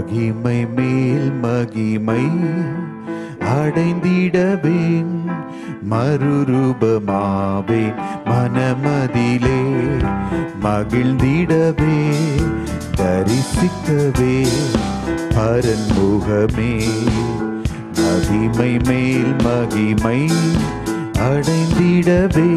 மகிமை மேல் மகிமை அடைந்திடவேன் மறுரூபமாவேன் மனமதிலே மகிழ்ந்திடவே தரிசிக்கவே பரன்முகமே மகிமை மேல் மகிமை அடைந்திடவே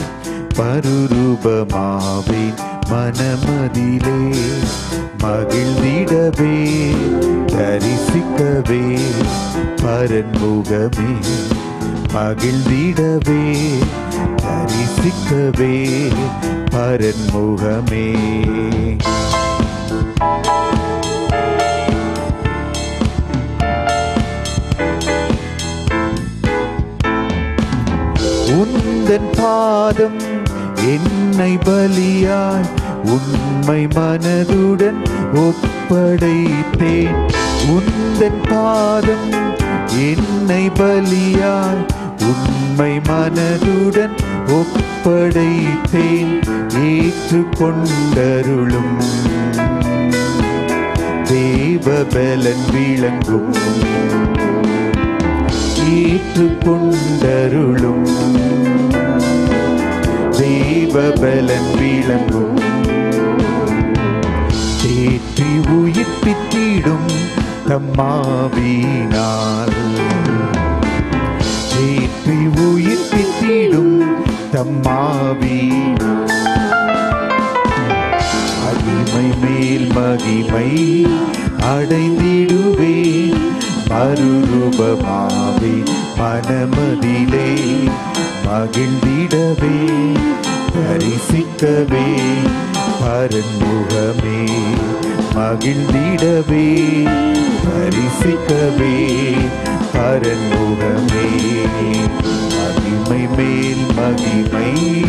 பருரூபமாவேன் மனமதிலே மகிழ்ந்திடவே தரிசிக்கவே பரன்முகமே மகிழ்ந்திடவே தரிசிக்கவே பரன்முகமே உந்தன் பாதம் என்னை பலியாய் உண்மை மனதுடன் ஒப்படைத்தேன் உந்தன் பாதம் என்னை பலியாய் உண்மை மனதுடன் ஒப்படைத்தேன் ஏற்றுக்கொண்டருளும் தேவ பலன் விளங்கும் ஏற்றுக்கொண்டருளும் தேவ பலன் விளங்கும் தேற்றி உயிர்ப்பித்திடும் தம்மாவினால் தேற்றி உயிர்ப்பித்திடும் தம்மாவினால் மகிமை மேல் மகிமை அடைந்திடுவே மறுரூபமாவே மனமதிலே மகிழ்ந்திடவே தரிசிக்கவே பரன்முகமே மகிழ்ந்திடவே தரிசிக்கவே பரன்முகமே மகிமை மேல் மகிமை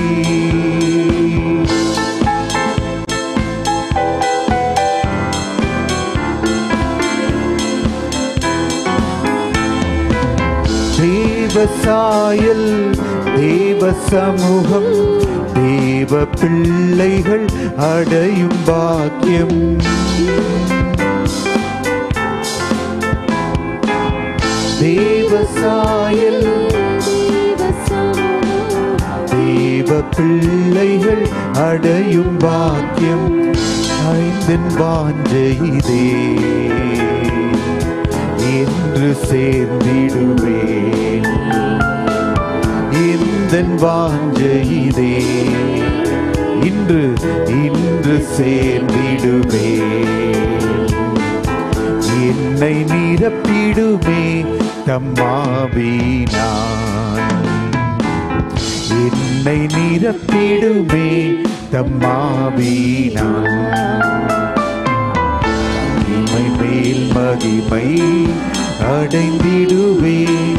தேவ சாயல் தேவ சமூகம் தேவ பிள்ளைகள் அடையும் பாக்கியம் தேவ சாயல் தேவ பிள்ளைகள் அடையும் பாக்கியம் ஐந்தன் வாஞ்செய்தே என்று சேர்ந்திடுவேன் எந்தன் வாஞ்செய்தே இன்று இன்று சேர்ந்திடுவேன் என்னை நிரப்பிடுமே தம்மாவினான் என்னை நிரப்பிடுமே தம்மாவினான் மகிமை மேல் மகிமை அடைந்திடுவே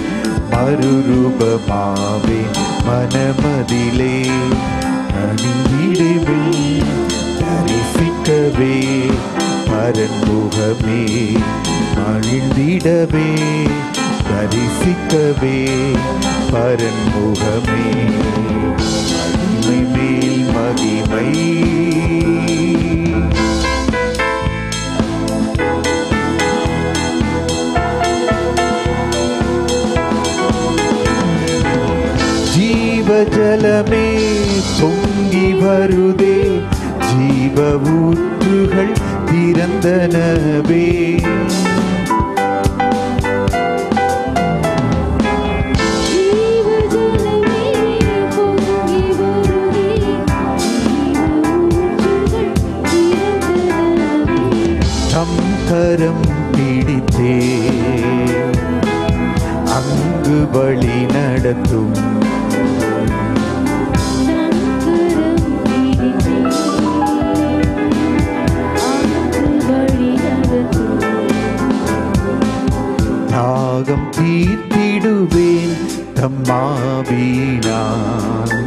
மறுரூபமாவே மனமதிலே அணிந்திடுவே தரிசிக்கவே பரன்முகமே மகிழ்ந்திடவே தரிசிக்கவே பரன்முகமே மகிமை மேல் மகிமை ஜீவஜலமே பொங்கி வருதே ஜீவ ஊற்றுகள் திறந்தனவே தம் கரம் பிடித்தே அங்கு வழி நடத்தும் தாகம் தீர்த்திடுவேன் தம்மாவினான்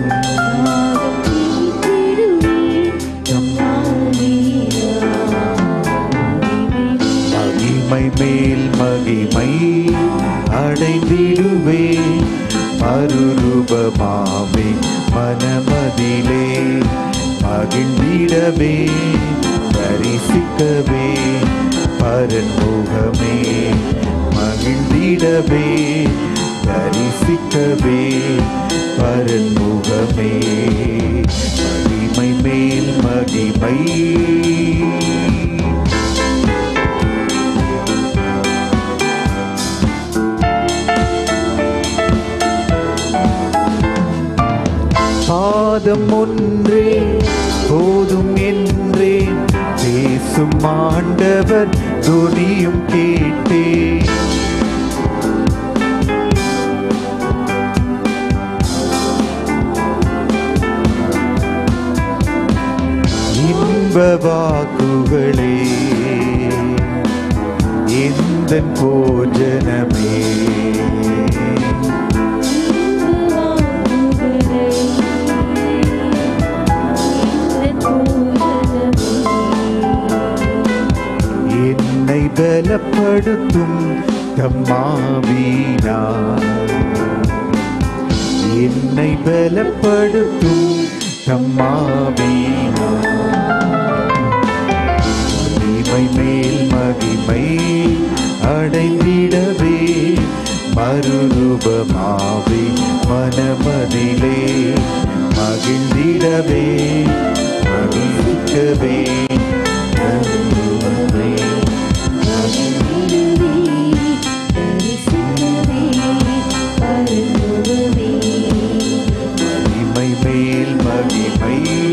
மகிமை மேல் மகிமை அடைந்திடுவே மறுரூபமாவே மனமதிலே மகிழ்ந்திடவே தரிசிக்கவே பரன்முகமே மகிழ்ந்திடவே தரிசிக்கவே பரன்முகமே மகிமை மேல் மகிமை பாதம் ஒன்றே போதும் என்றே பேசும் ஆண்டவர் துணியும் கேட்டேன் இன்ப வாக்குகளே எந்த போஜனமே என்னை பலப்படுத்தும் தம்மாவீனா என்னை பலப்படுத்தும் தம்மாவீனா மகிமை மேல் மகிமை அடைந்திடவே மறுரூபமாவே மனமதிலே மகிழ்ந்திடவே மகிழ்விக்கவே நம்புவதே. மகிமை மேல் மகிமை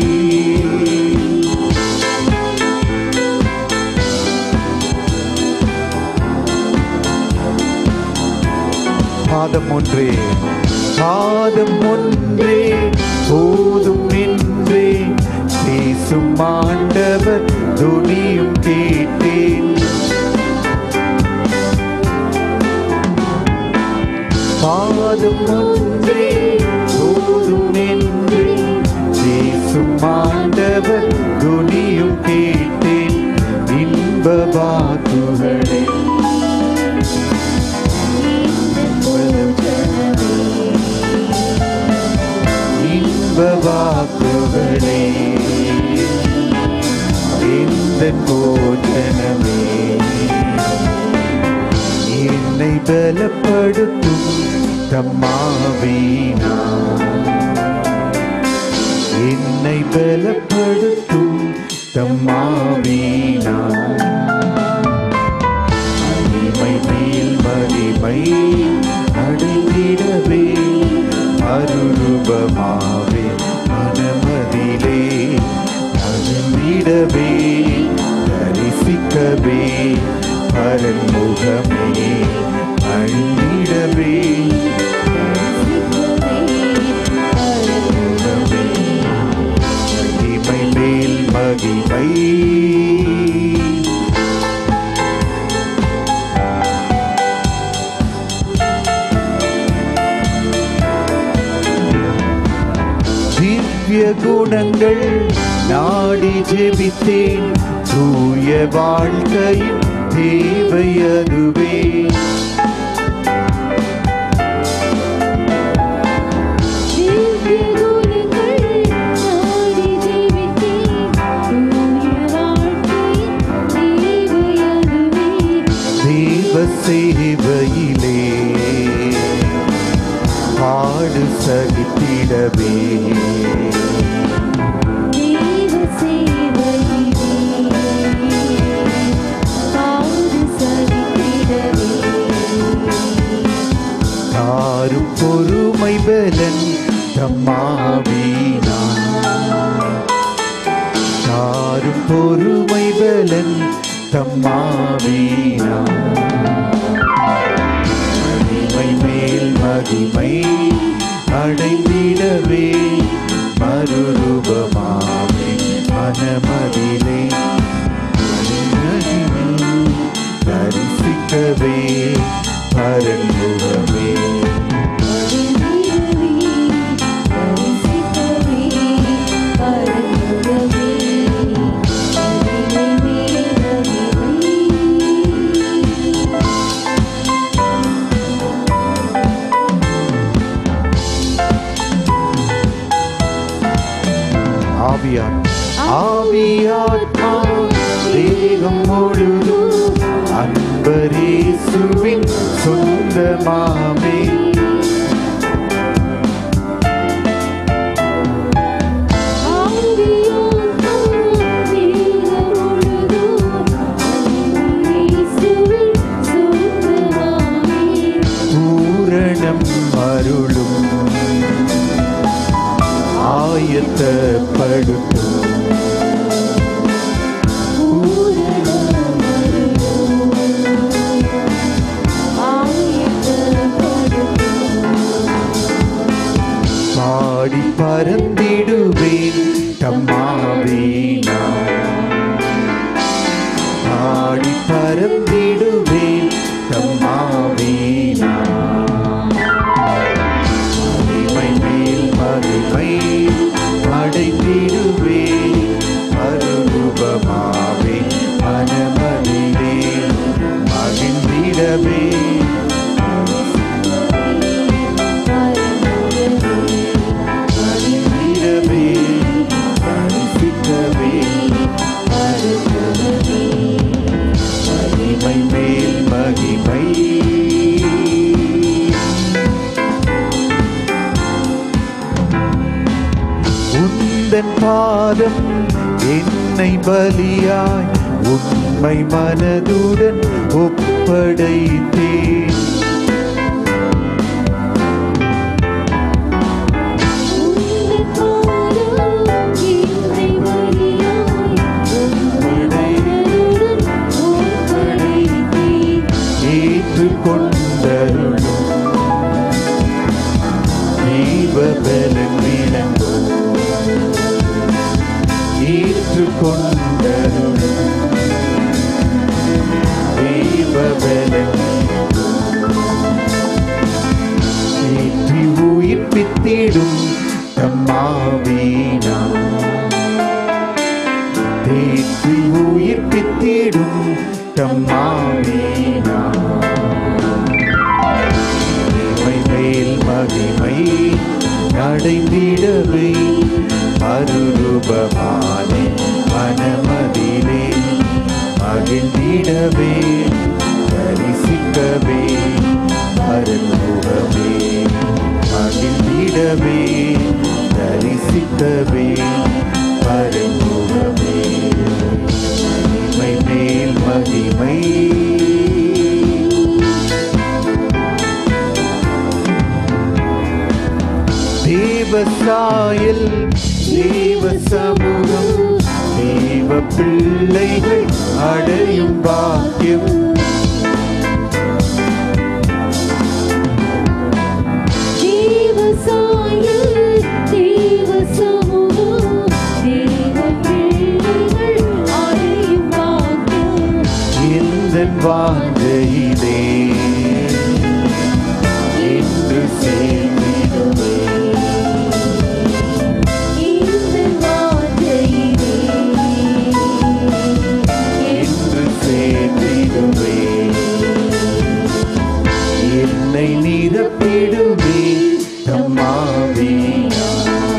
பாதம் ஒன்றே பாதம் ஒன்றே போதும் என்றே பேசும் ஆண்டவர் துணியும் கேட்டேன் பாதம் ஒன்றே போதும் என்றே பேசும் ஆண்டவர் துணியும் கேட்டேன் இன்ப வாக்குகளே இன்ப வாக்குகளே இந்த போஜனமே என்னை பலப்படுத்தும் தம்மாவீனா என்னை பலப்படுத்தும் தம்மாவீனா மகிமை மேல் மகிமை அடைந்திடவே அருளுபமாவே மனமதிலே அருளிடவே தரிசிக்கவே பரன்முகமே அழிந்திடவே மகிமை மேல் மகிமை திவ்ய குணங்கள் நாடி ஜெபித்தேன் தூய வாழ்க்கையின் தேவை அதுவே தேவ சேவையிலே பாடு சகித்திடவே தாரும் பொறுமை பலன் தம்மாவீனா தாரும் பொறுமை பலன் தம்மாவீனா மகிமை மேல் மகிமை அடைந்திடவே மறுரூபமாவே மனமதிலே மனமதிலே தரிசிக்கவே பரன்முகமே ஆவியார் ஆவியாத்மா தேகம் முழுதும் இயேசுவின் சொந்தமாமே பூரணம் அருளும் ஆயத்தப்படுத்தும் பாடி பறந்திடுவேன் தம்மாவீனா பாடி பறந்திடுவேன் தம்மாவீனா மகிமை மேல் மகிமை அடைந்திடுவேன் அருபமாவே மனமதிலே மகிழ்ந்திடவே மகிழ்ந்திடவே தரிசிக்கவே மகிமை மேல் மகிமை உந்தன் பாதம் என்னை பலியாய் உண்மை மனதுடன் ஒப்படைத்தேன் ஏற்றுக்கொண்டருளும் ஜீவபலன் விளங்கும் ஏற்றுக்கொண்டருளும் ஜீவபலன் ஏற்றி உயிர்ப்பித்திடும் தம்மாவீனா தேற்றி உயிர்ப்பித்திடும் தம்மாவீனா மகிமை மேல் மகிமை அடைந்திடவே அருரூபமானே மனமதிலே மகிழ்ந்திடவே தரிசிக்கவே அருமுகமே மகிழ்ந்திடவே தரிசிக்கவே அருமுகமே மகிமை மேல் மகிமை தேவசாயல் தேவ சமூகம் தேவ பிள்ளைகள் அடையும் பாக்கியம் எந்தன் வாஞ்சையிலே என்று சேர்ந்திடுவே என்று சேர்ந்திடுவே என்னை நிரப்பிடுவே தம்மாவியா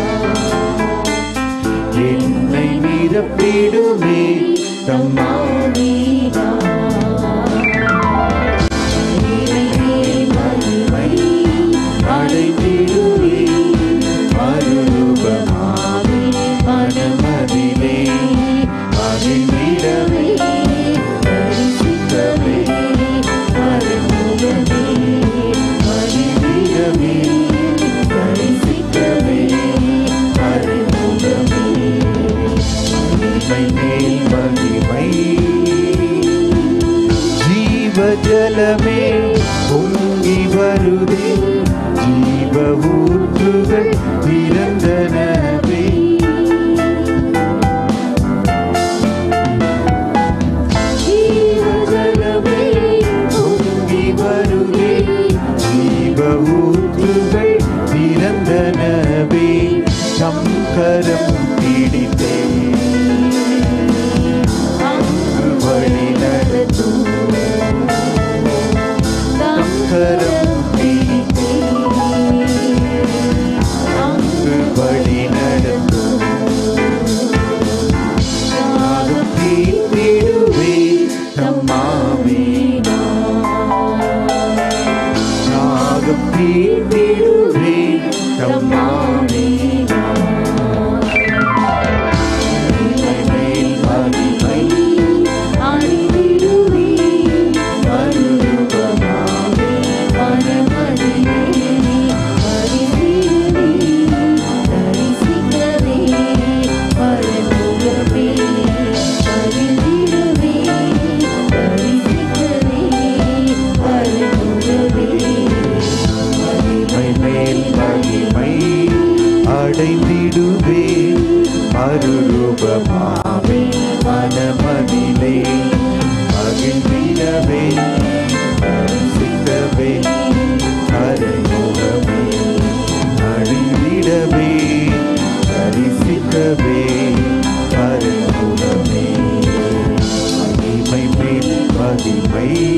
என்னை நிரப்பிடுவே தம்மாவியா மகிமை அடைந்திடுவே மறுரூபமாவே மனமதிலே மகிழ்ந்திடவே தரிசிக்கவே மறுமுகமே மகிழ்ந்திடவே தரிசிக்கவே மறுமுகமே மகிமை மேல் மகிமை ஜீவஜலமே பொங்கி வருதே ஜீவ ஊற்றுகள் திறந்தனவே ஜீவஜலமே பொங்கி வருதே ஜீவ ஊற்றுகள் திறந்தனவே சங்கரம் பிடித்தே வழி நடத்தும் சங்கரம் பிடித்தே வழி மீட்டிடுவேன் தம்மாவினால். மேல் மகிமை மகிமை மேல் மகிமை அடைந்திடுவேன் மறுரூபமாவே மனமதிலே மகிழ்ந்திடவே தரிசிக்கவே அரைமுகமே அழிந்திடவே தரிசிக்கவே அரைமுகமே மகிமை மேல் மகிமை